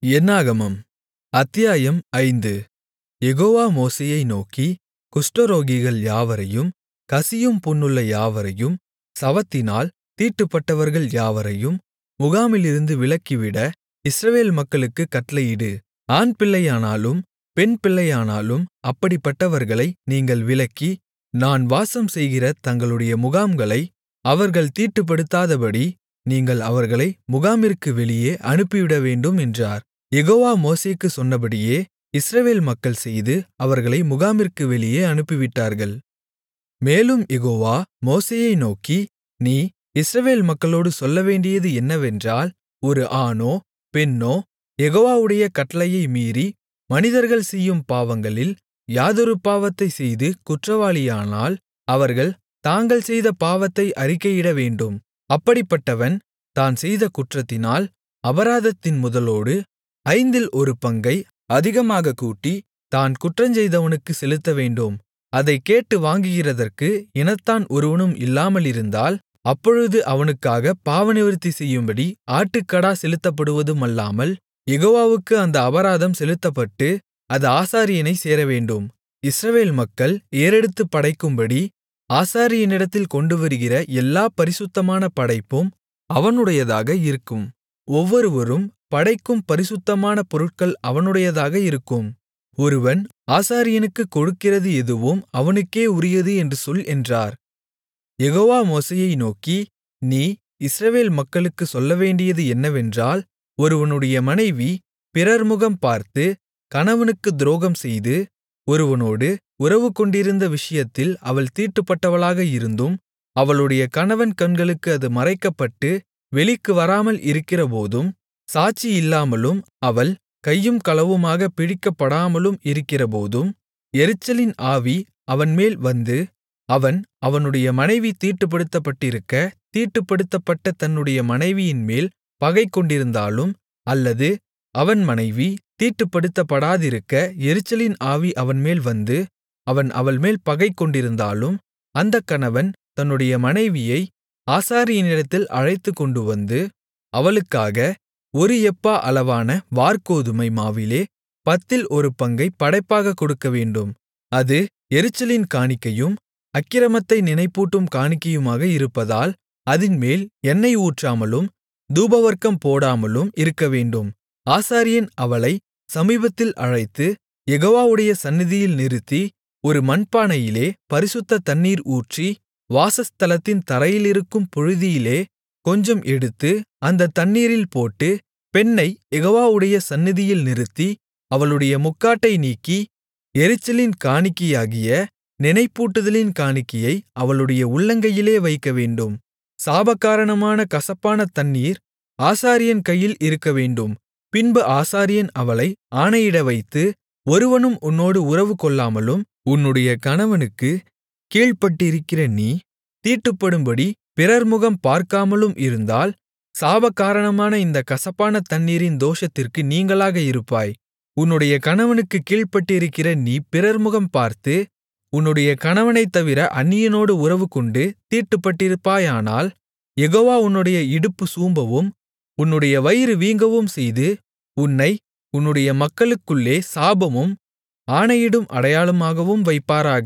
என்னாகமம் அத்தியாயம் ஐந்து யெகோவா மோசேயை நோக்கி குஷ்டரோகிகள் யாவரையும் கசியும் புண்ணுள்ள யாவரையும் சவத்தினால் தீட்டுப்பட்டவர்கள் யாவரையும் முகாமிலிருந்து விலக்கிவிட இஸ்ரவேல் மக்களுக்குக் கட்டளையிடு ஆண்பிள்ளையானாலும் பெண்பிள்ளையானாலும் அப்படிப்பட்டவர்களை நீங்கள் விலக்கி நான் வாசம்செய்கிற தங்களுடைய முகாம்களை அவர்கள் தீட்டுப்படுத்தாதபடி நீங்கள் அவர்களை முகாமிற்கு வெளியே அனுப்பிவிடவேண்டும் என்றார் யெகோவா மோசேக்குச் சொன்னபடியே இஸ்ரவேல் மக்கள் செய்து அவர்களை முகாமிற்கு வெளியே அனுப்பிவிட்டார்கள் மேலும் யெகோவா மோசேயை நோக்கி நீ இஸ்ரவேல் மக்களோடு சொல்லவேண்டியது என்னவென்றால் ஒரு ஆணோ பெண்ணோ யெகோவாவுடைய கட்டளையை மீறி மனிதர்கள் செய்யும் பாவங்களில் யாதொரு பாவத்தைச் செய்து குற்றவாளியானால் அவர்கள் தாங்கள் செய்த பாவத்தை அறிக்கையிடவேண்டும் அப்படிப்பட்டவன் தான் செய்த குற்றத்தினால் அபராதத்தின் முதலோடு ஐந்தில் ஒரு பங்கை அதிகமாகக் கூட்டி தான் குற்றஞ்செய்தவனுக்குச் செலுத்தவேண்டும் அதைக் கேட்டு வாங்குகிறதற்கு இனத்தான் ஒருவனும் இல்லாமலிருந்தால் அப்பொழுது அவனுக்காகப் பாவநிவிர்த்தி செய்யும்படி ஆட்டுக்கடா செலுத்தப்படுவதுமல்லாமல் யெகோவாவுக்கு அந்த அபராதம் செலுத்தப்பட்டு அது ஆசாரியனைச் சேரவேண்டும் இஸ்ரவேல் மக்கள் ஏறெடுத்துப் படைக்கும்படி ஆசாரியனிடத்தில் கொண்டுவருகிற எல்லாப் பரிசுத்தமான படைப்பும் அவனுடையதாக இருக்கும் ஒவ்வொருவரும் படைக்கும் பரிசுத்தமான பொருட்கள் அவனுடையதாக இருக்கும் ஒருவன் ஆசாரியனுக்குக் கொடுக்கிறது எதுவும் அவனுக்கே உரியது என்று சொல் என்றார் யெகோவா மோசேயை நோக்கி நீ இஸ்ரவேல் மக்களுக்குச் சொல்லவேண்டியது என்னவென்றால் ஒருவனுடைய மனைவி பிறர்முகம் பார்த்து கணவனுக்குத் துரோகம்செய்து ஒருவனோடு உறவுகொண்டிருந்த விஷயத்தில் அவள் தீட்டுப்பட்டவளாக இருந்தும் அவளுடைய கணவன் கண்களுக்கு அது மறைக்கப்பட்டு வெளிக்கு வராமல் இருக்கிறபோதும் சாட்சி இல்லாமலும் அவள் கையும் களவுமாகப் பிடிக்கப்படாமலும் இருக்கிறபோதும் எரிச்சலின் ஆவி அவன்மேல் வந்து அவன் அவனுடைய மனைவி தீட்டுப்படுத்தப்பட்டிருக்க தீட்டுப்படுத்தப்பட்ட தன்னுடைய மனைவியின்மேல் பகை கொண்டிருந்தாலும் அல்லது அவன் மனைவி தீட்டுப்படுத்தப்படாதிருக்க எரிச்சலின் ஆவி அவன்மேல் வந்து அவன் அவள்மேல் பகை கொண்டிருந்தாலும் அந்தக் கணவன் தன்னுடைய மனைவியை ஆசாரியனிடத்தில் அழைத்துக்கொண்டுவந்து அவளுக்காக ஒரு எப்பா அளவான வாற்கோதுமை மாவிலே பத்தில் ஒரு பங்கைப் படைப்பாகக் கொடுக்கவேண்டும் அது எரிச்சலின் காணிக்கையும் அக்கிரமத்தை நினைப்பூட்டும் காணிக்கையுமாக இருப்பதால் அதின்மேல் எண்ணெய் ஊற்றாமலும் தூபவர்க்கம் போடாமலும் இருக்கவேண்டும் ஆசாரியன் அவளை சமீபத்தில் அழைத்து யெகோவாவுடைய சந்நிதியில் நிறுத்தி ஒரு மண்பானையிலே பரிசுத்த தண்ணீர் ஊற்றி வாசஸ்தலத்தின் தரையிலிருக்கும் புழுதியிலே கொஞ்சம் எடுத்து அந்தத் தண்ணீரில் போட்டு பெண்ணைக் யெகோவாவுடைய சந்நிதியில் நிறுத்தி அவளுடைய முக்காட்டை நீக்கி எரிச்சலின் காணிக்கையாகிய நினைப்பூட்டுதலின் காணிக்கையை அவளுடைய உள்ளங்கையிலே வைக்கவேண்டும் சாபகாரணமான கசப்பான தண்ணீர் ஆசாரியன் கையில் இருக்கவேண்டும் பின்பு ஆசாரியன் அவளை ஆணையிடவைத்து ஒருவனும் உன்னோடு உறவு கொள்ளாமலும் உன்னுடைய கணவனுக்குக் கீழ்ப்பட்டிருக்கிற நீ தீட்டுப்படும்படி பிறர்முகம் பார்க்காமலும் இருந்தால் சாபகாரணமான இந்த கசப்பான தண்ணீரின் தோஷத்திற்கு நீங்கலாக இருப்பாய் உன்னுடைய கணவனுக்குக் கீழ்ப்பட்டிருக்கிற நீ பிறர்முகம் பார்த்து உன்னுடைய கணவனைத் தவிர அந்நியனோடு உறவுகொண்டு தீட்டுப்பட்டிருப்பாயானால் யெகோவா உன்னுடைய இடுப்பு சூம்பவும் உன்னுடைய வயிறு வீங்கவும் செய்து உன்னை உன்னுடைய மக்களுக்குள்ளே சாபமும் ஆணையிடும் அடையாளமாகவும் வைப்பாராக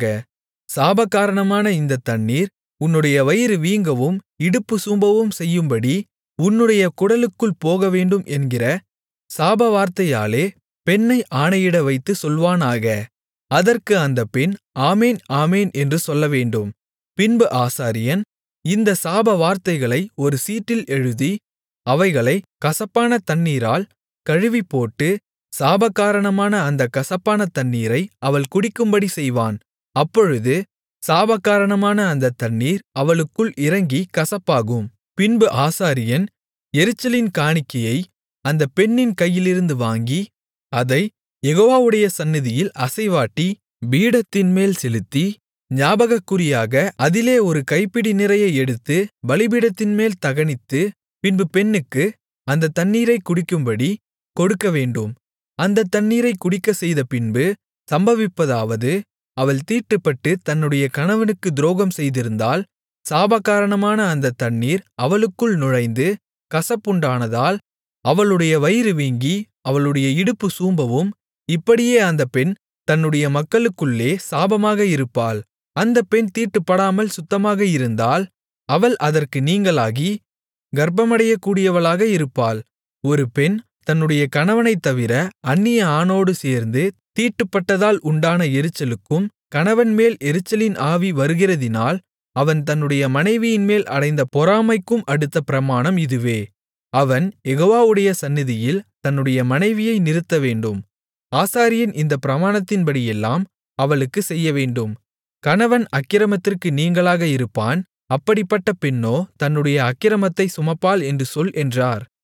சாபகாரணமான இந்தத் தண்ணீர் உன்னுடைய வயிறு வீங்கவும் இடுப்பு சூம்பவும் செய்யும்படி உன்னுடைய குடலுக்குள் போகவேண்டும் என்கிற சாபவார்த்தையாலே பெண்ணை ஆணையிட வைத்து சொல்வானாக அதற்கு அந்தப் பெண் ஆமேன் ஆமேன் என்று சொல்லவேண்டும் பின்பு ஆசாரியன் இந்த சாப வார்த்தைகளை ஒரு சீட்டில் எழுதி அவைகளை கசப்பான தண்ணீரால் கழுவிப்போட்டு சாபகாரணமான அந்த கசப்பான தண்ணீரை அவள் குடிக்கும்படி செய்வான் அப்பொழுது சாபகாரணமான அந்த தண்ணீர் அவளுக்குள் இறங்கி கசப்பாகும் பின்பு ஆசாரியன் எரிச்சலின் காணிக்கையை அந்த பெண்ணின் கையிலிருந்து வாங்கி அதை யெகோவாவுடைய சந்நிதியில் அசைவாட்டி பீடத்தின்மேல் செலுத்தி ஞாபகக்குறியாக அதிலே ஒரு கைப்பிடி நிறைய எடுத்து பலிபீடத்தின்மேல் தகனித்து பின்பு பெண்ணுக்கு அந்த தண்ணீரைக் குடிக்கும்படி கொடுக்கவேண்டும் அந்தத் தண்ணீரைக் குடிக்கச் செய்த பின்பு சம்பவிப்பதாவது அவள் தீட்டுப்பட்டு தன்னுடைய கணவனுக்கு துரோகம் செய்திருந்தால் சாபகாரணமான அந்தத் தண்ணீர் அவளுக்குள் நுழைந்து கசப்புண்டானதால் அவளுடைய வயிறு வீங்கி அவளுடைய இடுப்பு சூம்பவும் இப்படியே அந்தப் பெண் தன்னுடைய மக்களுக்குள்ளே சாபமாக இருப்பாள் அந்தப் பெண் தீட்டுப்படாமல் சுத்தமாக இருந்தால் அவள் அதற்கு நீங்கலாகி கர்ப்பமடையக்கூடியவளாக இருப்பாள் ஒரு பெண் தன்னுடைய கணவனைத்தவிர அந்நிய ஆணோடு சேர்ந்து தீட்டுப்பட்டதால் உண்டான எரிச்சலுக்கும் கணவன்மேல் எரிச்சலின் ஆவி வருகிறதினால் அவன் தன்னுடைய மனைவியின்மேல் அடைந்த பொறாமைக்கும் அடுத்த பிரமாணம் இதுவே அவன் யெகோவாவுடைய சந்நிதியில் தன்னுடைய மனைவியை நிறுத்தவேண்டும் ஆசாரியன் இந்தப் பிரமாணத்தின்படியெல்லாம் அவளுக்குச் செய்யவேண்டும் கணவன் அக்கிரமத்திற்கு நீங்கலாக இருப்பான் அப்படிப்பட்ட பெண்ணோ தன்னுடைய அக்கிரமத்தைச் சுமப்பாள் என்று சொல் என்றார்